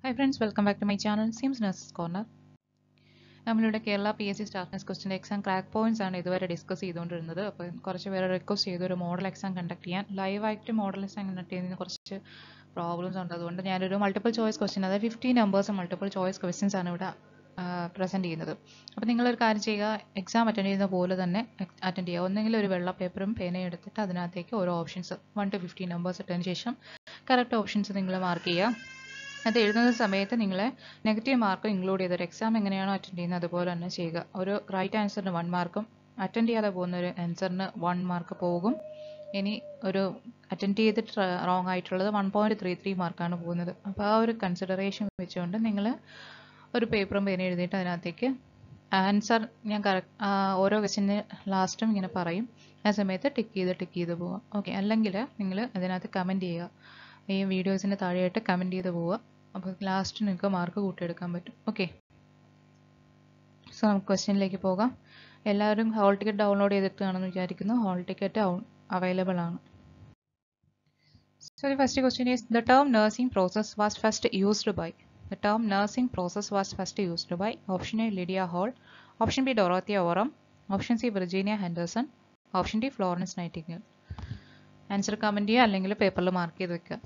Hi friends welcome back to my channel Sims nurses corner നമ്മളിവിടെ Kerala P S C സ്റ്റാർട്ട്നസ് ക്വസ്റ്റിൻ്റെ exam crack points ആണ് ഇതുവരെ discuss ചെയ്തുകൊണ്ടിരുന്നത് അപ്പോൾ കുറച്ച് പേര് റിക്വസ്റ്റ് ചെയ്തു ഒരു മോഡൽ എക്സാം കണ്ടക്ട് ചെയ്യാൻ ലൈവായിട്ട് മോഡൽ എക്സാം കണ്ടക്ട് ചെയ്യുന്നതിന് കുറച്ച് പ്രോബ്ലംസ് ഉണ്ട് അതുകൊണ്ട് ഞാനൊരു മൾട്ടിപ്പിൾ ചോയ്സ് ക്വസ്റ്റ്യൻ അതായത് fifteen numbers multiple choice questions ആണ് ഇവിടെ പ്രസൻറ്റ് ചെയ്യുന്നത് അപ്പോൾ നിങ്ങളൊരു കാര്യം ചെയ്യുക എക്സാം അറ്റൻഡ് ചെയ്യുന്ന പോലെ തന്നെ അറ്റൻഡ് ചെയ്യുക ഒന്നെങ്കിൽ ഒരു വെള്ള പേപ്പറും പേനയും എടുത്തിട്ട് അതിനകത്തേക്ക് ഓരോ options one two fifteen numbers ഇട്ടതിന് ശേഷം കറക്റ്റ് ഓപ്ഷൻസ് നിങ്ങൾ മാർക്ക് ചെയ്യുക അത് എഴുതുന്ന സമയത്ത് നിങ്ങൾ നെഗറ്റീവ് മാർക്ക് ഇൻക്ലൂഡ് ചെയ്തൊരു എക്സാം എങ്ങനെയാണോ അറ്റൻഡ് ചെയ്യുന്നത് അതുപോലെ തന്നെ ചെയ്യുക ഒരു റൈറ്റ് ആൻസറിന് വൺ മാർക്കും അറ്റൻഡ് ചെയ്യാതെ പോകുന്ന ഒരു ആൻസറിന് വൺ മാർക്ക് പോകും ഇനി ഒരു അറ്റൻഡ് ചെയ്തിട്ട് റോങ് ആയിട്ടുള്ളത് വൺ പോയിൻറ്റ് ത്രീ ത്രീ മാർക്കാണ് പോകുന്നത് അപ്പോൾ ആ ഒരു കൺസിഡറേഷൻ വെച്ചുകൊണ്ട് നിങ്ങൾ ഒരു പേപ്പറും പേന എഴുതിയിട്ട് അതിനകത്തേക്ക് ആൻസർ ഞാൻ കറക്റ്റ് ഓരോ ക്വസ്റ്റിന് ലാസ്റ്റും ഇങ്ങനെ പറയും ആ സമയത്ത് ടിക്ക് ചെയ്ത് ടിക്ക് ചെയ്ത് പോവുക ഓക്കെ അല്ലെങ്കിൽ നിങ്ങൾ അതിനകത്ത് കമൻറ്റ് ചെയ്യുക ഈ വീഡിയോസിന് താഴെയായിട്ട് കമൻറ്റ് ചെയ്ത് പോവുക അപ്പോൾ ലാസ്റ്റ് നിങ്ങൾക്ക് മാർക്ക് കൂട്ടിയെടുക്കാൻ പറ്റും ഓക്കെ സോ നമുക്ക് ക്വസ്റ്റ്യനിലേക്ക് പോകാം എല്ലാവരും ഹോൾ ടിക്കറ്റ് ഡൗൺലോഡ് ചെയ്തിട്ടാണെന്ന് വിചാരിക്കുന്നു ഹോൾ ടിക്കറ്റ് അവൈലബിൾ ആണ് So the first question is the term nursing process was first used by the term nursing process was first used by option A Lydia Hall, option B Dorothea Oram, option C Virginia Henderson, option D Florence Nightingale. Answer comment ചെയ്യുക അല്ലെങ്കിൽ പേപ്പറിൽ mark ചെയ്ത് വെക്കുക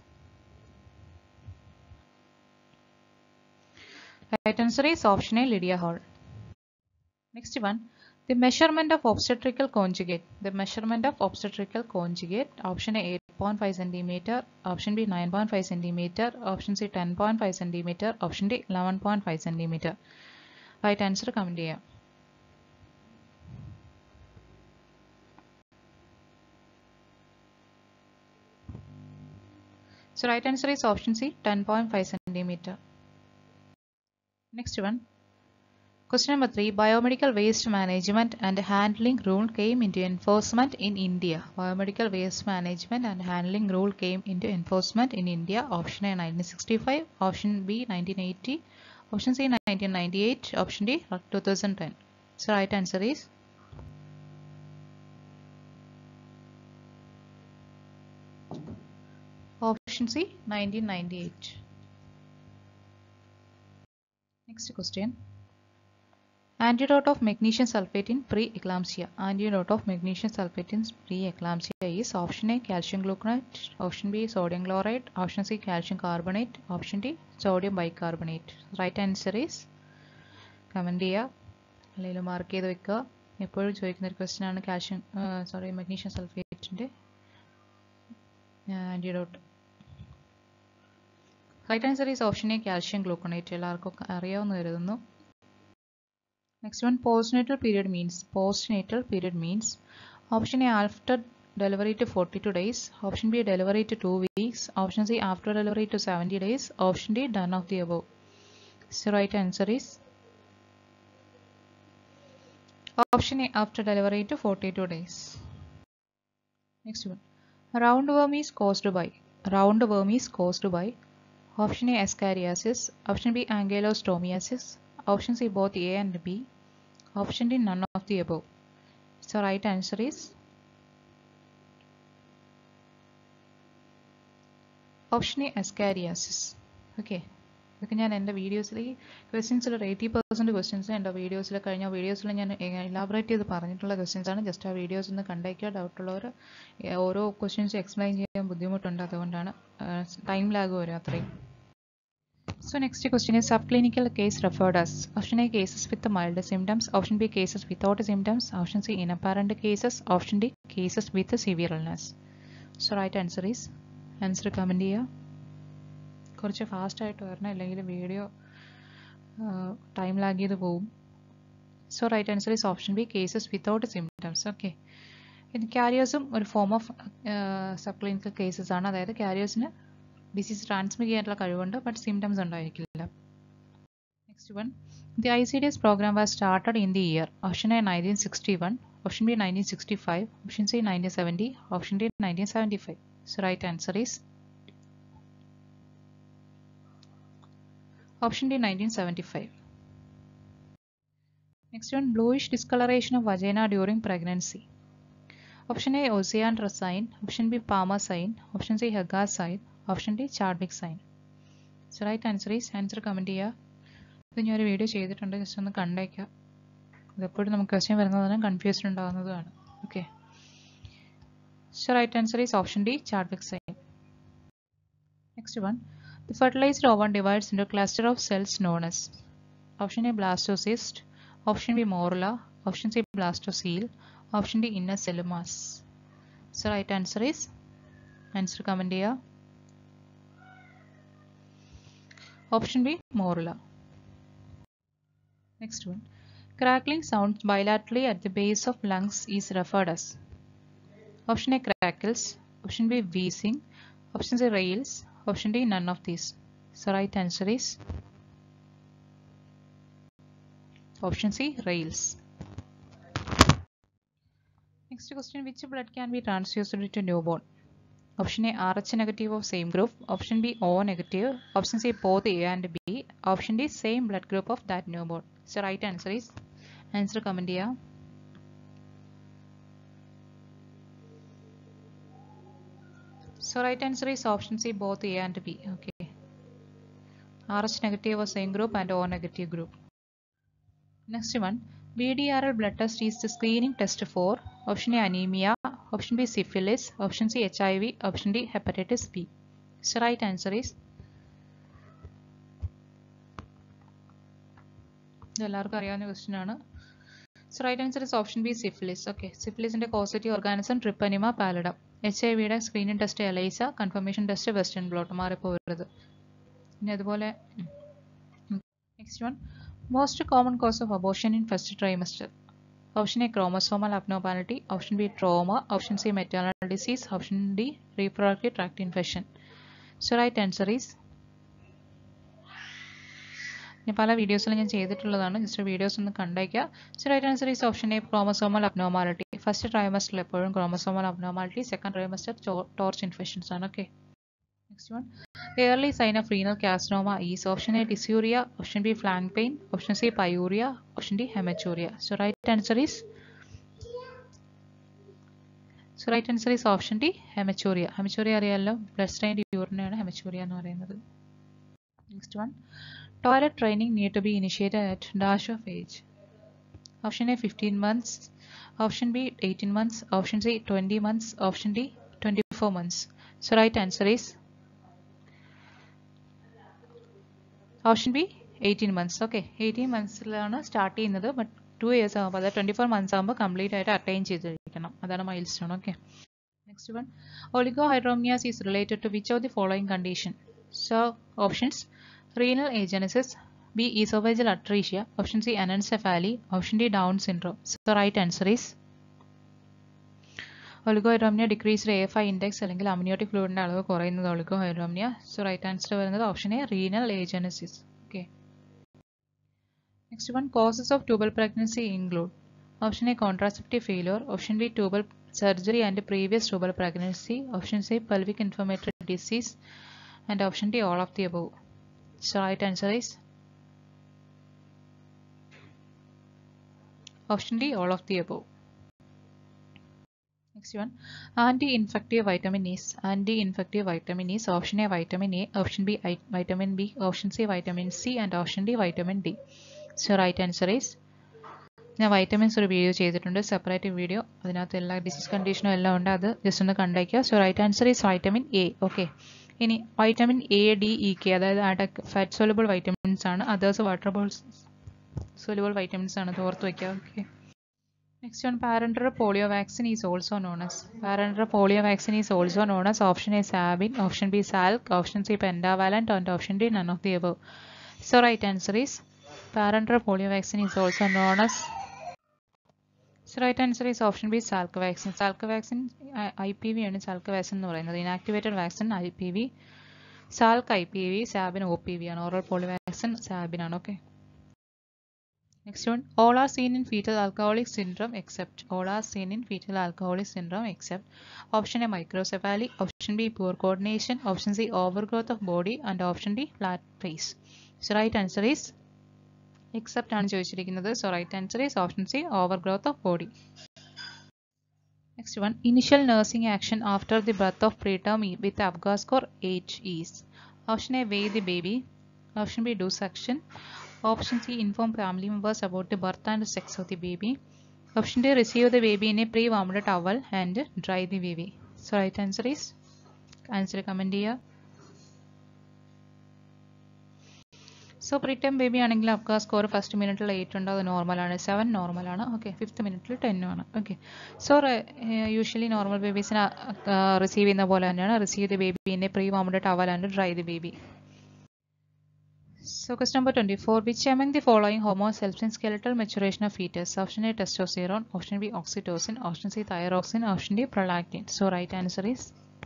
right answer is option A Lydia Hall next one the measurement of obstetrical conjugate the measurement of obstetrical conjugate option A eight point five centimetre option B nine point five centimetre option C ten point five centimetre option D eleven point five centimetre right answer comment ചെയ്യാം So right answer is option C, 10.5 centimeter. Next one. Question number 3. Biomedical waste management and handling rule came into enforcement in India. Biomedical waste management and handling rule came into enforcement in India. Option A 1965, option B 1980, option C 1998, option D 2010. So right answer is Option C 1998. Next question. Antidote of magnesium sulfate in pre-eclampsia. Antidote of magnesium sulfate in pre-eclampsia is option A calcium gluconate, option B sodium chloride, option C calcium carbonate, option D sodium bicarbonate. Right answer is comment ചെയ്യുക അല്ലെങ്കിൽ mark ചെയ്ത് വെക്കുക എപ്പോഴും ചോദിക്കുന്ന ഒരു question ആണ് calcium sorry magnesium സൾഫേറ്റിൻ്റെ antidote right answer is option A calcium gluconate എല്ലാവർക്കും അറിയാവുന്ന കരുതുന്നു next one postnatal period means postnatal period means option A after delivery to forty two days option B delivery to two weeks option C after delivery to seventy days option D none of the above so right answer is option A after delivery to forty two days next one roundworm is caused by roundworm is caused by option A ascariasis option B ankylostomiasis option C both A and B option D none of the above so right answer is option A ascariasis okay ഇതൊക്കെ ഞാൻ എൻ്റെ വീഡിയോസിൽ ഈ ക്വസ്റ്റ്യൻസിൽ ഒരു eighty percent questions എൻ്റെ വീഡിയോസിൽ കഴിഞ്ഞ വീഡിയോസിൽ ഞാൻ ഇലാബറേറ്റ് ചെയ്ത് പറഞ്ഞിട്ടുള്ള ക്വസ്റ്റ്യൻസ് ആണ് ജസ്റ്റ് ആ വീഡിയോസ് ഒന്ന് കണ്ടേക്കുക ഡൗട്ടുള്ളവർ ഓരോ ക്വസ്റ്റ്യൻസ് എക്സ്പ്ലെയിൻ ചെയ്യാൻ ബുദ്ധിമുട്ടുണ്ട് അതുകൊണ്ടാണ് ടൈം ലാഗ് വരും അത്രയും So next question is subclinical case referred as option A cases with the mild symptoms, option B cases without symptoms, option C inapparent cases, option D cases with severe illness. So right answer is answer comment ചെയ്യുക കുറച്ച് fast ആയിട്ട് വരണം അല്ലെങ്കിൽ video time lag ചെയ്ത് പോകും so right answer is option B cases without symptoms okay ഇത് ക്യാരിയേഴ്സും ഒരു form of subclinical cases ആണ് അതായത് ക്യാരിയേഴ്സിന് ഡിസീസ് ട്രാൻസ്മിറ്റ് ചെയ്യാനുള്ള കഴിവുണ്ട് ബട്ട് സിംറ്റംസ് ഉണ്ടായിരിക്കില്ല next one the I C D S program was started in the year option A nineteen sixty one option B nineteen sixty five option C nineteen seventy option D nineteen seventy five so right answer is Option D 1975. Next one bluish discoloration of vagina during pregnancy. Option A Ocean sign, option B Palmer sign, option C Hagar sign, option D Chadwick sign. So right answer is answer comment ചെയ്യുക ഇത് ഞാൻ ഒരു video ചെയ്തിട്ടുണ്ട് just ഒന്ന് കണ്ടേക്കാം ഇതെപ്പോഴും നമുക്ക് question വരുന്നതിന് confusion ഉണ്ടാകുന്നതുമാണ് okay so right answer is option D chart sign next one The fertilized ovum divides into a cluster of cells known as option A blastocyst, option B morula, option C blastocele, option D inner cellumas. So right answer is answer comment here. Option B morula. Next one. Crackling sounds bilaterally at the base of lungs is referred as option A crackles, option B wheezing, option C rails, option D none of these. So right answer is option C rails. Next question which blood can be transfused to newborn? Option A RH negative of same group, option B O negative, option C both A and B, option D same blood group of that newborn. So right answer is answer comment here. So right answer is option C both A and B. Okay. RH negative was same group and O negative group. Next one. BDRL blood test is the screening test for option A anemia, option B syphilis, option C HIV, option D hepatitis B. So right answer is ഇത് എല്ലാവർക്കും അറിയാവുന്ന question ആണ് so right answer is option B syphilis okay സിഫിലിസിന്റെ causative organism Treponema pallidum H I വിയുടെ screening test ELISA confirmation test western blot മാറിപ്പോൾ വരുന്നത് പിന്നെ അതുപോലെ next one most common cause of abortion in first trimester option A chromosomal abnormality option B trauma option C maternal disease option D reproductive tract infection so right answer is ഞാൻ പല വീഡിയോസിലും ഞാൻ ചെയ്തിട്ടുള്ളതാണ് just videos ഒന്ന് കണ്ടേക്കുക so right answer is option A chromosomal abnormality first ട്രൈമസ്റ്ററിൽ എപ്പോഴും chromosomal abnormality second trimester torch infections ആണ് okay next one early sign of renal carcinoma is option A dysuria, option B flank pain, option C pyuria, option D hematuria. So right answer is so right answer is option D hematuria. Hematuria അറിയാലോ blood stained urine ആണ് hematuria എന്ന് പറയുന്നത്. Next one. Toilet training need to be initiated at dash of age. Option A 15 months, option B 18 months, option C 20 months, option D 24 months. So right answer is option B eighteen months okay eighteen മന്ത്സിലാണ് start ചെയ്യുന്നത് but two years ആകുമ്പോൾ അതായത് twenty four months ആകുമ്പോൾ complete ആയിട്ട് attain ചെയ്തിരിക്കണം അതാണ് milestone okay next one oligohydramnios is related to which of the following condition so options renal agenesis B oesophageal atresia option C anencephaly option D Down syndrome so right answer is oligohydramnios decreased A five index അല്ലെങ്കിൽ amniotic ഫ്ലൂയിഡിന്റെ അളവ് കുറയുന്നത് ഒളിഗോഹൈഡ്രോമിയ so right answer വരുന്നത് option A renal agenesis okay next one causes of tubal pregnancy include option A contraceptive failure option B tubal surgery and previous tubal pregnancy option C pelvic inflammatory disease and option D all of the above so right answer is option D all of the above Next one, anti-infective vitamin is anti-infective vitamin is option A vitamin A, option B I- vitamin B, option C vitamin C, and option D vitamin D. So right answer is ഞാൻ vitamins ഒരു video ചെയ്തിട്ടുണ്ട് separate video അതിനകത്ത് എല്ലാ disease കണ്ടീഷനും എല്ലാം ഉണ്ട് അത് just ഒന്ന് കണ്ടേക്കുക so right answer is vitamin A okay ഇനി vitamin A D E K അതായത് അടക്ക് ഫാറ്റ് സോലബിൾ വൈറ്റമിൻസ് ആണ് അതേഴ്സ് വാട്ടർ ബോൾ സോലബിൾ വൈറ്റമിൻസ് ആണ് അത് ഓർത്ത് വയ്ക്കുക okay Next one, parenteral polio vaccine is also known as. Parenteral polio vaccine is also known as option A Sabin, option B Salk, option C Pentavalent, and option D none of the above. So right answer is parenteral polio vaccine is also known as. So right answer is option B Salk vaccine. Salk vaccine IPV ആണ് Salk vaccine എന്ന് പറയുന്നത് inactivated vaccine IPV. Salk IPV, Sabin OPV ആണ് oral polio vaccine Sabin ആണ് okay. Next one, all are seen in fetal alcoholic syndrome except all are seen in fetal alcoholic syndrome except option A microcephaly, option B poor coordination, option C overgrowth of body and option D flat face. So right answer is except ആണ് ചോദിച്ചിരിക്കുന്നത് so right answer is option C overgrowth of body. Next one, initial nursing action after the birth of preterm with Apgar score 8 is Option A, weigh the baby. Option B, do suction. Option C, inform family members about the birth and sex of the baby. Option D, receive the baby in a pre-warmed towel and dry the baby. So right answer is answer comment ചെയ്യുക so preterm baby ആണെങ്കിൽ നമുക്ക് ആ score first മിനിറ്റിൽ eight ഉണ്ട് അത് നോർമലാണ് seven നോർമലാണ് okay fifth മിനിറ്റിൽ ടെന്നും ആണ് ഓക്കെ സോ യൂഷ്വലി നോർമൽ ബേബീസിനെ റിസീവ് ചെയ്യുന്ന പോലെ തന്നെയാണ് റിസീവ് ദി ബേബിനെ prewarmed towel and dry the baby So question number 24. Which among the following hormones helps in skeletal maturation of fetus? Option A testosterone, option B oxytocin, option C thyroxine, option D prolactin. So right answer is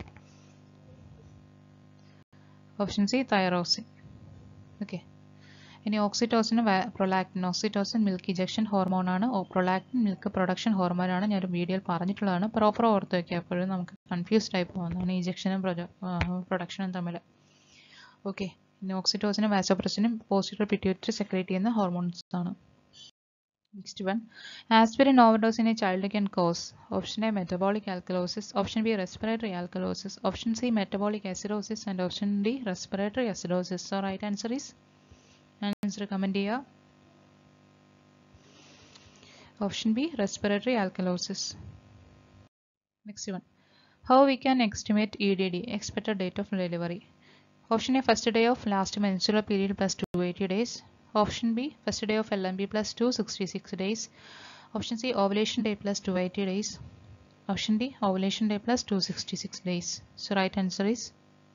option C thyroxine. Okay. ഇനി ഓക്സിറ്റോസിന് prolactin oxytocin milk ejection ഹോർമോണാണ് prolactin milk production ഹോർമോണാണ് ഞാൻ വീഡിയോയിൽ പറഞ്ഞിട്ടുള്ളതാണ് proper ഓർത്ത് വയ്ക്കുക അപ്പോഴും നമുക്ക് കൺഫ്യൂസ്ഡ് ആയി പോകുന്നതാണ് ഇജക്ഷനും പ്രൊഡക്ഷനും തമ്മിൽ ഓക്കെ പിന്നെ ഓക്സിറ്റോസിനും വാസോപ്രസിനും പോസിറ്റീവ് പിറ്റ്യൂട്ടറി സെക്രേറ്റ് ചെയ്യുന്ന ഹോർമോൺസ് ആണ് next one aspirin overdose in a child can cause option A metabolic alkalosis option B respiratory alkalosis option C metabolic acidosis and option D respiratory acidosis so right answer is answer comment ചെയ്യുക option B respiratory alkalosis next one how we can estimate E D D expected date of delivery Option A first day of last menstrual period plus 280 days. Option B first day of LMB plus 266 days. Option C ovulation day plus 280 days. Option D ovulation day plus 266 days. So right answer is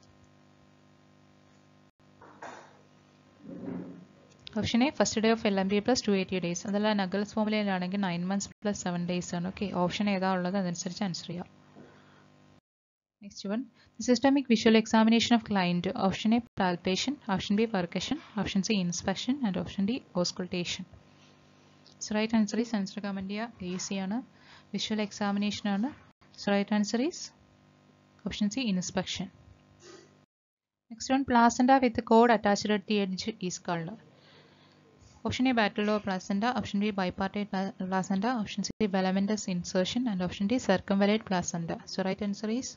option A first day of L M P plus two eighty days അതല്ല Naegele's ഫോമിലയിലാണെങ്കിൽ nine months plus seven days ആണ് okay option ഏതാ ഉള്ളത് അതനുസരിച്ച് answer ചെയ്യാം Next one, the systemic visual examination of client. Option A, palpation. Option B, percussion. Option C, inspection. And option D, auscultation. So right answer is answer comment ചെയ്യുക easy ആണ് visual examination ആണ് so right answer is option C, inspection. Next one, placenta with the cord attached at the edge is called. Option A, batiloor placenta. Option B, bipartite placenta. Option C, filamentous insertion. And option D, circumvallate placenta. So right answer is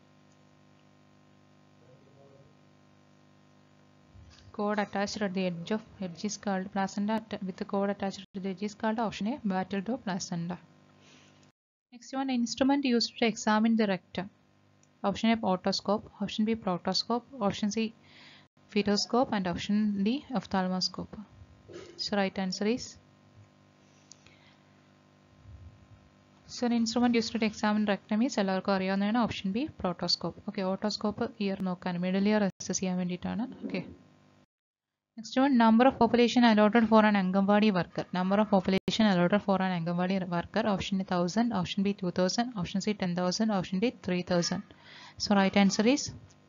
cord attached at the edge of edge is called placenta with the cord attached to the edge is called option A Bartoldo placenta. Next one instrument used to examine the rectum. Option A otoscope, option B proctoscope, option C fetoscope and option D ophthalmoscope. So right answer is So an instrument used to examine rectum is എല്ലാവർക്കും അറിയാവുന്നതാണ് option B proctoscope okay otoscope ear നോക്കാൻ middle ear assess ചെയ്യാൻ വേണ്ടിയിട്ടാണ് okay Next one, number of population allotted for an Anganwadi worker. Number of population allotted for an Anganwadi worker. Option A 1000, option B 2000, option C 10,000, option D 3000. So right answer is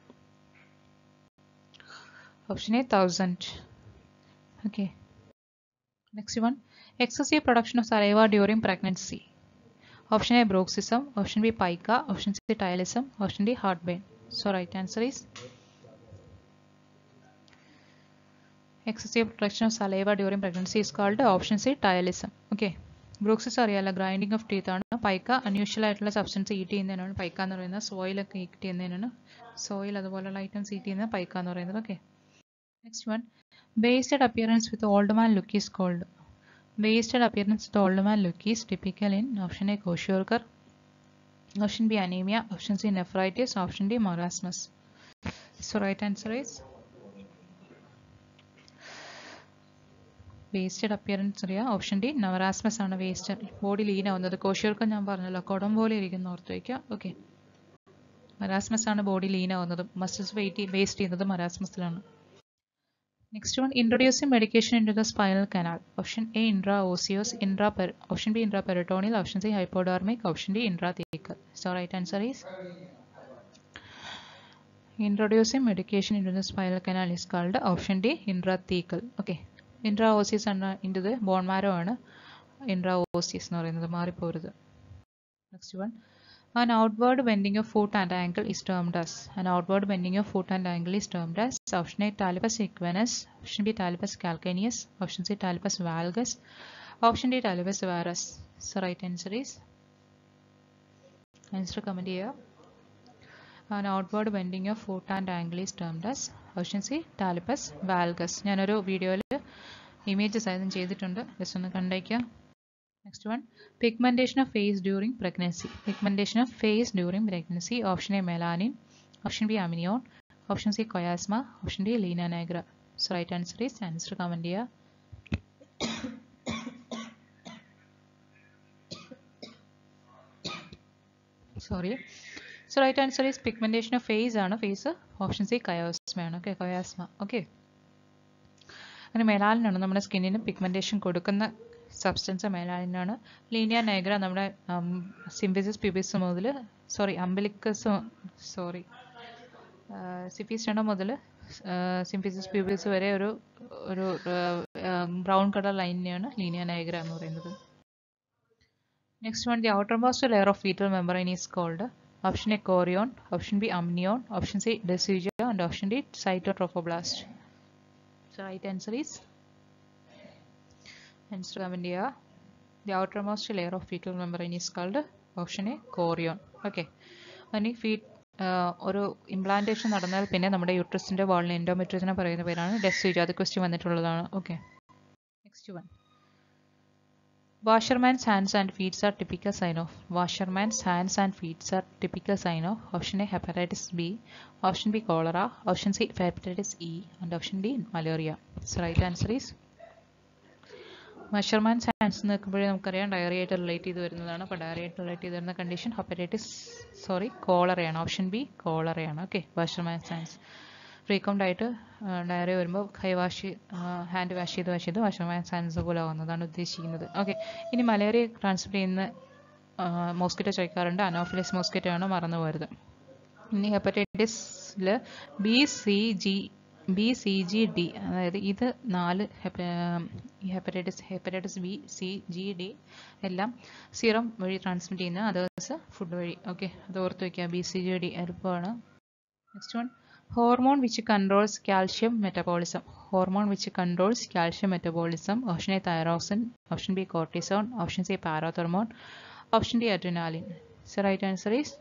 option A 1000. Okay. Next one, excessive production of saliva during pregnancy. Option A bruxism, option B pica, option C tylism, option D heartburn. So right answer is excessive production of saliva during pregnancy is called option C tylism. Okay. Bruxism അറിയാലോ grinding of teeth ആണ് pica unusual ആയിട്ടുള്ള substance eat ചെയ്യുന്നതിനാണ് pica എന്ന് പറയുന്നത് സോയിലൊക്കെ ഈറ്റ് ചെയ്യുന്നതിനാണ് soil അതുപോലുള്ള ഐറ്റംസ് ഈറ്റ് ചെയ്യുന്നത് പൈക്ക എന്ന് പറയുന്നത് okay next one wasted appearance with old man look is called wasted appearance with old man look is typical in option A kwashiorkor option B anaemia option C nephritis option D marasmus so right answer is wasted appearance അറിയാം option D marasmus ആണ് waste body lean ആവുന്നത് കോശികൾക്ക് ഞാൻ പറഞ്ഞല്ലോ കുടം പോലെ ഇരിക്കുന്ന ഓർത്ത് വയ്ക്കുക ഓക്കെ മരാസ്മസ് ആണ് ബോഡി ലീൻ ആവുന്നത് മസിൽസ് വെയിറ്റ് വേസ്റ്റ് ചെയ്യുന്നത് മരാസ്മസിലാണ് next one introducing medication into the spinal canal option A intra osseous intra option B intra peritoneal option C hypodermic option D intra thecal so right answer is introducing medication into the spinal canal is called option D intra thecal okay intra osseous ആണ് ഇൻ്റത് bone marrow ആണ് intra osseous എന്ന് പറയുന്നത് മാറിപ്പോരുത് next one An outward bending of foot and ankle is termed as. An outward bending of foot and ankle is termed as. Option A Talipus equinus. Option B Talipus calcaneus. Option C Talipus valgus. Option D Talipus varus. So right answer is. Answer comment here. An outward bending of foot and ankle is termed as option C talipes valgus ഞാനൊരു വീഡിയോയിൽ images ആയതും ചെയ്തിട്ടുണ്ട് just ഒന്ന് കണ്ടേക്കാം next one pigmentation of face during pregnancy pigmentation of face during pregnancy option A melanin option B amnion option C chloasma option D linea nigra so right answer is answer comment ചെയ്യുക sorry so right answer is pigmentation of face ആണ് face option C കയോസ്മയാണ് okay chloasma okay അങ്ങനെ മെലാലിനാണ് നമ്മുടെ സ്കിന്നിന് pigmentation കൊടുക്കുന്ന substance മെലാലിനാണ് linea nigra നമ്മുടെ symphysis pubis മുതൽ സോറി അംബിലിക്കസ് സോറി സിഫിസ്റ്റണ മുതൽ സിംഫിസിസ് പ്യൂബിസ് വരെ ഒരു ഒരു ബ്രൗൺ കളർ ലൈനിനെയാണ് ലീനിയ നൈഗ്ര എന്ന് പറയുന്നത് next one the outermost layer of foetal membrane is called option A chorion option B amnion option C decidua and option D cytotrophoblast so right answer is answer comment ചെയ്യുക the outermost layer of foetal membrane is called option A chorion okay അതിന് ഫീറ്റ് ഒരു implantation നടന്നാൽ പിന്നെ നമ്മുടെ യൂട്രസിൻ്റെ വാളിന് എൻഡോമെട്രിയസിനെ പറയുന്ന പേരാണ് ഡെസ്റ്റിജ് അത് ക്വസ്റ്റ്യൻ വന്നിട്ടുള്ളതാണ് okay next one Washerman's hands and feet are typical sign of. Washerman's hands and feet are typical sign of. Option A hepatitis B, option B cholera, option C hepatitis E, and option D malaria. So right answer is washerman's hands നിൽക്കുമ്പോഴേ നമുക്കറിയാം ഡയറിയായിട്ട് relate ചെയ്ത് വരുന്നതാണ് അപ്പോൾ ഡയറിയായിട്ട് relate ചെയ്ത് വരുന്ന condition hepatitis sorry കോളറയാണ് option B കോളറയാണ് ഓക്കെ മെഷർമാൻസ് ഹാൻഡ്സ് ഫ്രീക്വൻ്റ് ആയിട്ട് ഡയറി വരുമ്പോൾ കൈ വാഷ് ഹാൻഡ് വാഷ് ചെയ്ത് വാഷ് ചെയ്ത് വാഷർമാൻസ് ഹാൻഡ്സ് പോലെ ആവുന്നതാണ് ഉദ്ദേശിക്കുന്നത് ഓക്കെ ഇനി മലേറിയ ട്രാൻസ്ഫർ ചെയ്യുന്ന മോസ്കിറ്റോ ചോദിക്കാറുണ്ട് അനോഫിലിസ് മോസ്കിറ്റോ ആണ് മറന്നു പോരുത് ഇനി ഹെപ്പറ്റൈറ്റിസിൽ B C G B C G D അതായത് ഇത് നാല് hepatitis hepatitis B C G D എല്ലാം സീറം വഴി ട്രാൻസ്മിറ്റ് ചെയ്യുന്ന അതേഴ്സ് ഫുഡ് വഴി ഓക്കെ അത് ഓർത്ത് വയ്ക്കുക ബി സി ജി ഡി എളുപ്പമാണ് next one hormone which controls calcium metabolism hormone which controls calcium metabolism option A thyroxine option B cortisone option C parathormone option D adrenaline so right answer is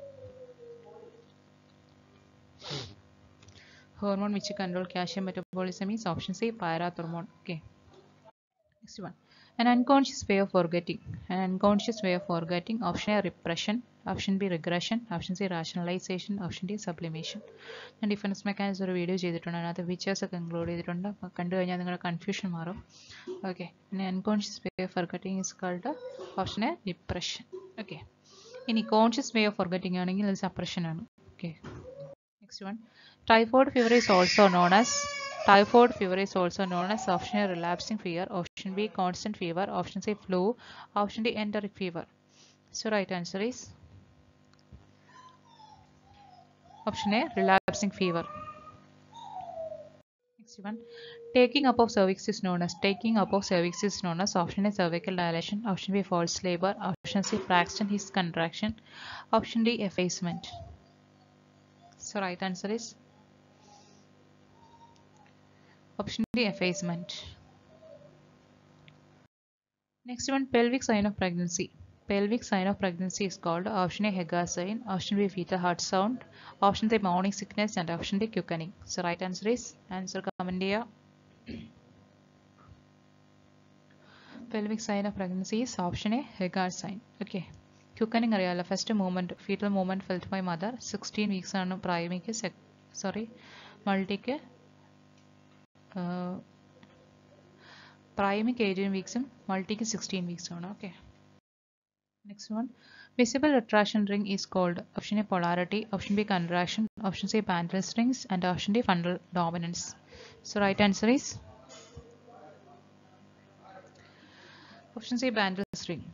hormone which control calcium metabolism is option C parathormone okay next one an unconscious way of forgetting an unconscious way of forgetting option A repression option B regression option C rationalization option D sublimation ഞാൻ defence mechanism ഒരു video ചെയ്തിട്ടുണ്ട് അതിനകത്ത് features ഒക്കെ include ചെയ്തിട്ടുണ്ട് അപ്പോൾ കണ്ടു കഴിഞ്ഞാൽ നിങ്ങളുടെ കൺഫ്യൂഷൻ മാറും ഓക്കെ പിന്നെ unconscious way of forgetting is called option A depression okay ഇനി കോൺഷ്യസ് വേ ഓഫ് ഫോർഗറ്റിംഗ് ആണെങ്കിൽ അത് സപ്രഷൻ ആണ് okay next one Typhoid fever is also known as typhoid fever is also known as option A relapsing fever, option B constant fever, option C flu, option D enteric fever. So right answer is option A relapsing fever. Next one, taking up of cervix is known as taking up of cervix is known as option A cervical dilation, option B false labor, option C Braxton Hicks contraction, option D effacement. So right answer is option D effacement. Next one pelvic sign of pregnancy. Pelvic sign of pregnancy is called option A Hagar sign, option B fetal heart sound, option C morning sickness and option D quickening. So right answer is answer comment here. Pelvic sign of pregnancy is option A Hagar sign. Okay. Quickening അറിയാമല്ലോ first movement foetal movement felt by mother sixteen weeks ആണ് പ്രൈമിക്ക് sorry മൾട്ടിക്ക് പ്രൈമിക്ക് eighteen വീക്സും മൾട്ടിക്ക് sixteen വീക്സും ആണ് okay next one visible retraction ring is called option A polarity option B contraction option C Bandl strings and option D fundal dominance so right answer is option C Bandl string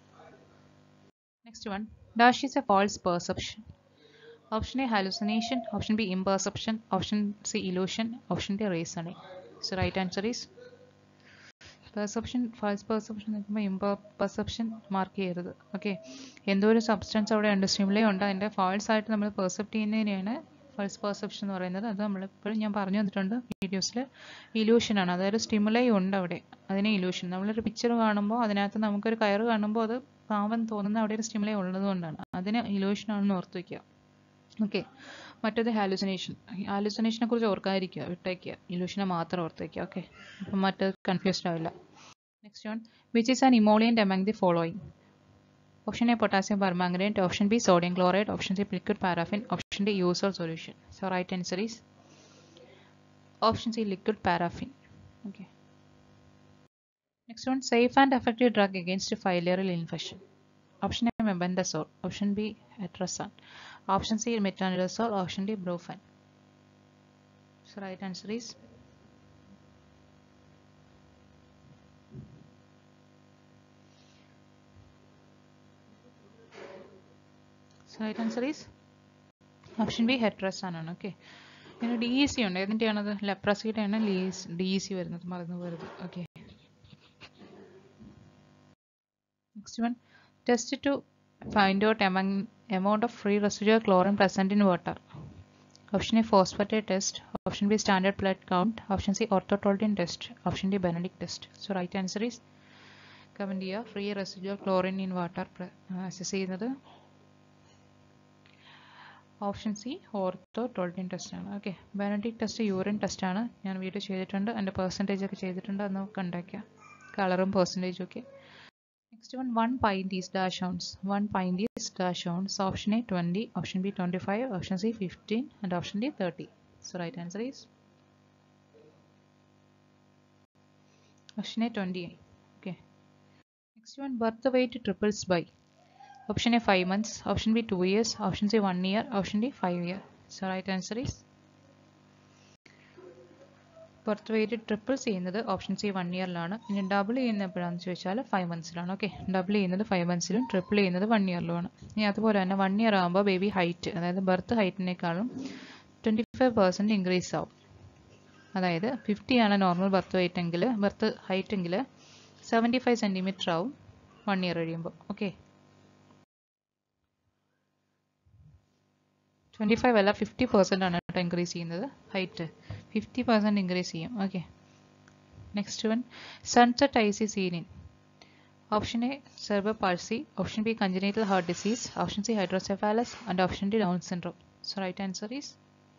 Next one, dash is a false perception. Option A hallucination, option B imperception, option C illusion, option D reasoning. So right answer is perception false perception നിൽക്കുമ്പോൾ ഇമ്പർ perception mark ചെയ്യരുത് okay എന്തോ ഒരു substance അവിടെ ഉണ്ട് stimuli ഉണ്ട് അതിൻ്റെ false ആയിട്ട് നമ്മൾ പെർസെപ്റ്റ് ചെയ്യുന്നതിനെയാണ് ഫാൾസ് പെർസെപ്ഷൻ എന്ന് പറയുന്നത് അത് നമ്മളിപ്പോഴും ഞാൻ പറഞ്ഞു തന്നിട്ടുണ്ട് വീഡിയോസിൽ ഇലൂഷനാണ് അതായത് സ്റ്റിമുലൈ ഉണ്ട് അവിടെ അതിനെ ഇലൂഷൻ നമ്മളൊരു പിക്ചർ കാണുമ്പോൾ അതിനകത്ത് നമുക്കൊരു കയറ് കാണുമ്പോൾ അത് പാവം തോന്നുന്ന അവിടെ ഒരു സ്റ്റിമുലൈ ഉള്ളത് കൊണ്ടാണ് അതിന് ഇലൂഷനാണെന്ന് ഓർത്ത് വയ്ക്കുക ഓക്കെ മറ്റേത് ഹാലുസിനേഷൻ ഹാലുസിനേഷനെ കുറിച്ച് ഓർക്കാതിരിക്കുക വിട്ടേക്കുക ഇലൂഷനെ മാത്രം ഓർത്തേക്കുക ഓക്കെ അപ്പം മറ്റേത് കൺഫ്യൂസ്ഡ് ആവില്ല next one which is an emollient among the following option A potassium permanganate option B sodium chloride option C liquid paraffin option D Eusol solution so right answer is option C liquid paraffin okay next one safe and effective drug against filarial infection option A mebendazole option B Hetrazan option C metronidazole option D Brufen so right answer is so right answer is option B ഹെട്രസാൻ ആണ് okay പിന്നെ D E C ഉണ്ട് ഏതിൻ്റെയാണത് ലെപ്രസിയുടെ ആണ് lease D E C വരുന്നത് മറന്നു പോരുത് okay next one test to find out among amount of free residual chlorine present in water. Option A phosphatate test. Option B standard blood count. Option C orthotoltin test. Option D Benedict test. So right answer is comment ചെയ്യുക free residual chlorine in water assess ചെയ്യുന്നത് option C ortho tolidine test ആണ് okay Benedict test urine test ആണ് ഞാൻ video ചെയ്തിട്ടുണ്ട് എൻ്റെ percentage ഒക്കെ ചെയ്തിട്ടുണ്ട് അന്ന് കണ്ടാക്കുക കളറും പെർസെൻറ്റേജും ഒക്കെ Next one, 1 pint is dash ounce. 1 pint is dash ounce. Option A 20, option B 25, option C 15, and option D 30. So right answer is option A 20. Okay. Next one, birth weight triples by. Option A 5 months, option B 2 years, option C 1 year, option D 5 year. So right answer is birth weight triple ചെയ്യുന്നത് option C one ഇയറിലാണ് ഇനി double ചെയ്യുന്നത് എപ്പോഴാണെന്ന് ചോദിച്ചാൽ five മന്ത്സിലാണ് okay double ചെയ്യുന്നത് five മന്ത്സിലും triple ചെയ്യുന്നത് വൺ ഇയറിലുമാണ് ഇനി അതുപോലെ തന്നെ വൺ ഇയർ ആകുമ്പോൾ ബേബി ഹൈറ്റ് അതായത് ബർത്ത് ഹൈറ്റിനേക്കാളും ട്വൻറ്റി ഫൈവ് പെർസെൻറ്റ് ഇൻക്രീസ് ആവും അതായത് ഫിഫ്റ്റി ആണ് നോർമൽ ബർത്ത് വെയിറ്റ് എങ്കിൽ ബർത്ത് ഹൈറ്റ് എങ്കിൽ സെവൻറ്റി ഫൈവ് സെൻറ്റിമീറ്റർ ആവും വൺ ഇയർ കഴിയുമ്പോൾ ഓക്കെ ട്വൻറ്റി ഫൈവ് അല്ല ഫിഫ്റ്റി പെർസെൻ്റ് ആണ് കേട്ടോ ഇൻക്രീസ് ചെയ്യുന്നത് ഹൈറ്റ് ഫിഫ്റ്റി പെർസെൻറ്റ് ഇൻക്രീസ് ചെയ്യും okay next one sunset sign in option A cerebral palsy option B congenital heart disease option C hydrocephalus and option D Down syndrome so right answer is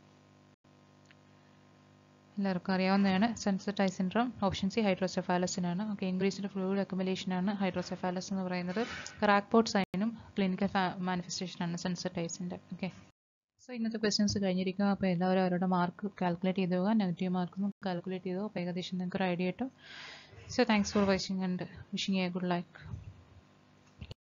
എല്ലാവർക്കും അറിയാവുന്നതാണ് സെൻസറ്റൈ syndrome option C ഹൈഡ്രോസെഫാലസിനാണ് okay increased fluid accumulation ആണ് hydrocephalus എന്ന് പറയുന്നത് crack pot സൈനും clinical manifestation ആണ് സെൻസറ്റൈസിൻ്റെ ഓക്കെ സോ ഇന്നത്തെ ക്വസ്റ്റ്യൻസ് കഴിഞ്ഞിരിക്കും അപ്പോൾ എല്ലാവരും അവരുടെ മാർക്ക് കാൽക്കുലേറ്റ് ചെയ്ത് പോകാം നെഗറ്റീവ് മാർക്കൊന്നും കാൽക്കുലേറ്റ് ചെയ്തോ അപ്പോൾ ഏകദേശം നിങ്ങൾക്ക് ഒരു ഐഡിയ കിട്ടും so thanks for watching and wishing a good like